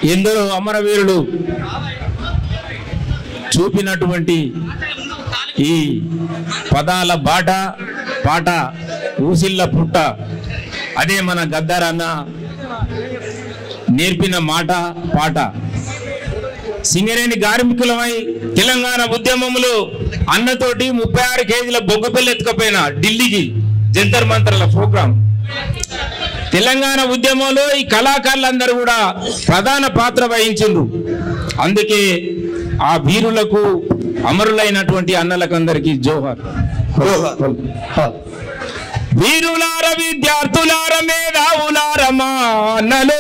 ఎందరో అమరవీరులు చూపినటువంటి ఈ పదాల బాట పాట ఊసిళ్ళ పుట్ట అదే మన గద్దారన్న నేర్పిన మాట పాట సింగరేణి కార్మికులమై తెలంగాణ ఉద్యమములు అన్నతోటి ముప్పై ఆరు కేజీల బొగ్గు పిల్ల ఎత్తుకపోయిన ఢిల్లీకి జంతర్ మంత్రల ప్రోగ్రాం తెలంగాణ ఉద్యమంలో ఈ కళాకారులందరూ కూడా ప్రధాన పాత్ర వహించిండ్రు అందుకే ఆ వీరులకు అమరులైనటువంటి అన్నలకందరికీ జోహార్ వీరులార విద్యార్థులార మేధావులార మా అన్నలో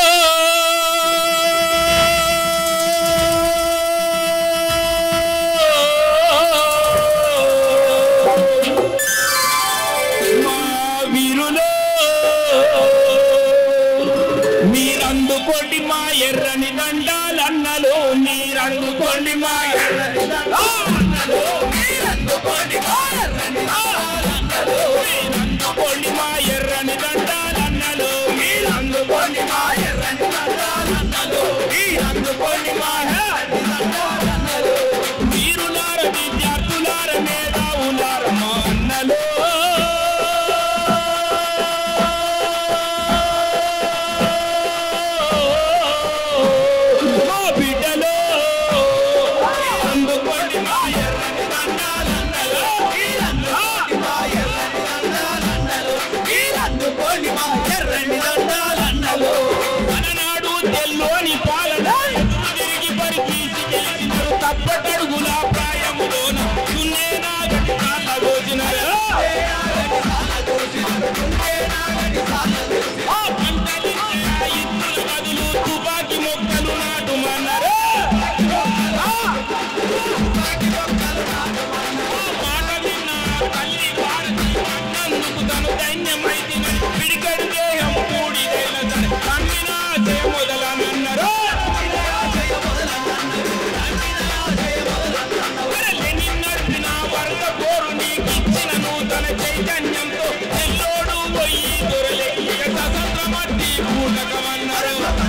మా వీరులో మీరందుకోండి మా ఎర్రని దండాలన్నలో మీరందుకోండి మా ఎర్రని దండాలన్నలో మీరందుకోండి మా ఎర్రని దండాలన్నలో మీరందుకోండి మా ఎర్రని దండాలన్నలో మీరందుకోండి మా ఎర్రని దండాలన్నలో మీరందుకోండి మా ఎర్రని దండాలన్నలో వీరులార విద్యార్థులార మేధావులార మా అన్నలో మా బిడ్డలో అందుకోండి మా ఎర్రని దండాలన్నలో మీరందుకోండి మా ఎర్రని దండాలన్నలో మీరందుకోండి మా ఎర్రని దండాలన్నలో మననాడు తెల్లోని పాలన ఎదురు తిరిగి పరికీసి గెలిచినారు తప్పటడుగుల ప్రాయములోన దున్నే నాగటి కాళ్ళ గోచినారు ఆ పంటలిచ్చే ఆ ఇత్తుల బదులు తుపాకీ మొక్కలు నాటుమన్నారు ఆ మాట విన్న తల్లి భారతి అన్నందుకు తను ధన్యమైతిన పిడికడి దేహం కూడిదైన సరే కమ్మినా జయ మొదలనన్నారు లెనిన్ నడిపిన వర్గ పోరు నీకిచ్చిన నూతన చైతన్యంతో ఎల్లోడు పోయి దొరలెక్కిక ససత్రమట్టి పూటకమన్నారు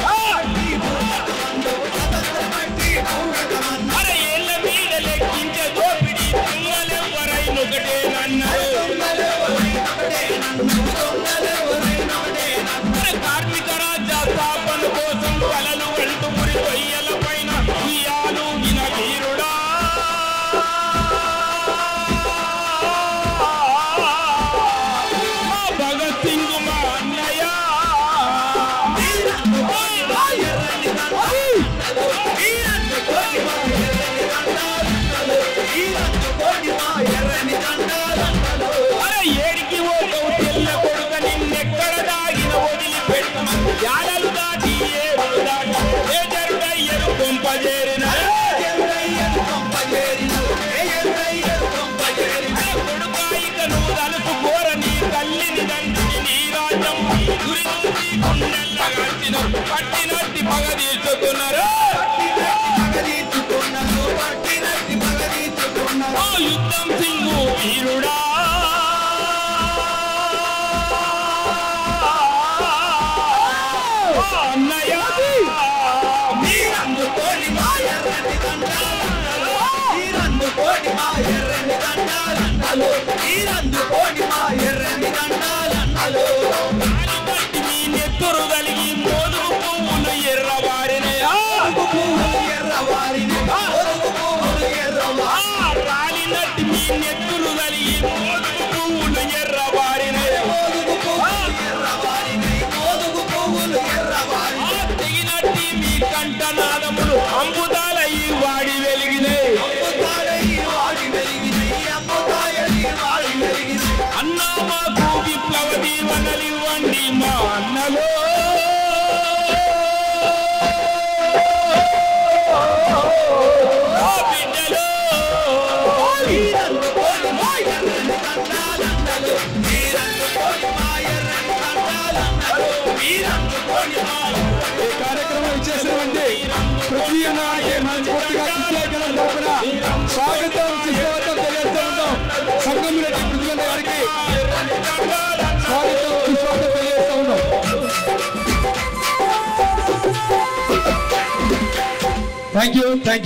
అర ఏళ్ళ మీద లెక్కించే దోపిడి దొంగలెవ్వరైనొకటేనన్నారు అర కార్మిక రాజ్య స్థాపన కోసం కలలు వెళ్తూ మురి కొయ్యల పైన ఉయ్యాలు విన వీరుడా మా భగత్ సింగ్ మా అన్నయ్య అరే ఏడికి పోతావు తెల్ల కొడుక నిన్నెక్కడ దాగిన వదిలిపెట్టం యాడలు దాటి ఏడు దాటి ఏ జరుడయ్యరు కొంపజేరిన కొడుకాయిక నువ్వు తలుసుకోర నీ తల్లిని తండ్రిని నీ రాజ్యం గురి నుంచి గుండెల్ల కట్టిన పట్టినట్టి పగ తీసుకున్నారు ఓ యుద్ధం సింగు వీరుడా ఓ అన్నయ్య మీరందుకోని మా ఎర్రని దండాలన్నలో మీరందుకోని మా ఎర్రని దండాలన్నలో మీరందుకోని మా ఎర్రని దండాలన్నలో బట్టి మీ నెత్తురు కలిగి మోదు పువ్వులు ఎర్రవారినయా ఆ రాలినట్టి మీ నెత్తులు కలిగి మోదు పువ్వులు ఎర్రవారినయా ఆ తెగినట్టి మీ కంఠనాదములు అంబుదాలయ్యి వాడి వెలిగినాయి అన్నా మాకు విప్లవ దీవెనలివ్వండి మా అన్నలో ఆ బిడ్డలో ఈ కార్యక్రమం ఇచ్చేసినటువంటి పృథ్వీ అన్నకి మనస్ఫూర్తిగా కృతజ్ఞతలు తరపున స్వాగతం సుస్వాగతం తెలియజేస్తూ ఉన్నాం సంగం రెడ్డి పృథ్వీ అన్న గారికి స్వాగతం సుస్వాగతం తెలియజేస్తూ ఉన్నాం థ్యాంక్ యూ థ్యాంక్ యూ